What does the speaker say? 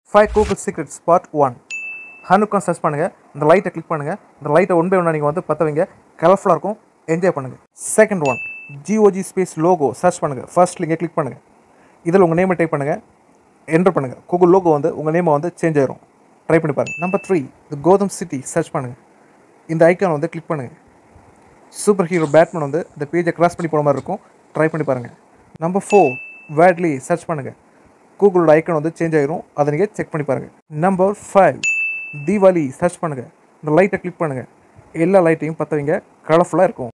five Google secrets part one ஹனுக்கம் search பண்ணுங்கள் இந்த லைட்டை கிளிக் பண்ணுங்கள் இந்த லைட்டை ஒன் பை ஒன்னாக நீங்கள் வந்து பற்ற வைங்க கலர்ஃபுல்லாக இருக்கும் என்ஜாய் பண்ணுங்கள் second one GOG space logo search பண்ணுங்கள் ஃபர்ஸ்ட் லிங்கை கிளிக் பண்ணுங்கள் இதில் உங்கள் நேமை டைப் பண்ணுங்கள் என்டர் பண்ணுங்கள் கூகுள் லோகோ வந்து உங்கள் நேமை வந்து சேஞ்ச் ஆயிரும் ட்ரை பண்ணி பாருங்கள் நம்பர் த்ரீ இந்த கோதம் சிட்டி சர்ச் பண்ணுங்கள் இந்த ஐக்கான் வந்து கிளிக் பண்ணுங்கள் சூப்பர் ஹீரோ பேட்மேன் வந்து இந்த பேஜை கிராஸ் பண்ணி போகிற மாதிரி இருக்கும் ட்ரை பண்ணி பாருங்கள் நம்பர் ஃபோர் வேட்லி சர்ச் பண்ணுங்கள் கூகுளோட ஐக்கன் வந்து சேஞ்ச் ஆயிரும் அதை நீங்கள் செக் பண்ணி பாருங்கள் நம்பர் ஃபைவ் தீபாவளி சர்ச் பண்ணுங்கள் இந்த லைட்டை கிளிக் பண்ணுங்கள் எல்லா லைட்டையும் பற்ற வைங்க கலர்ஃபுல்லாக இருக்கும்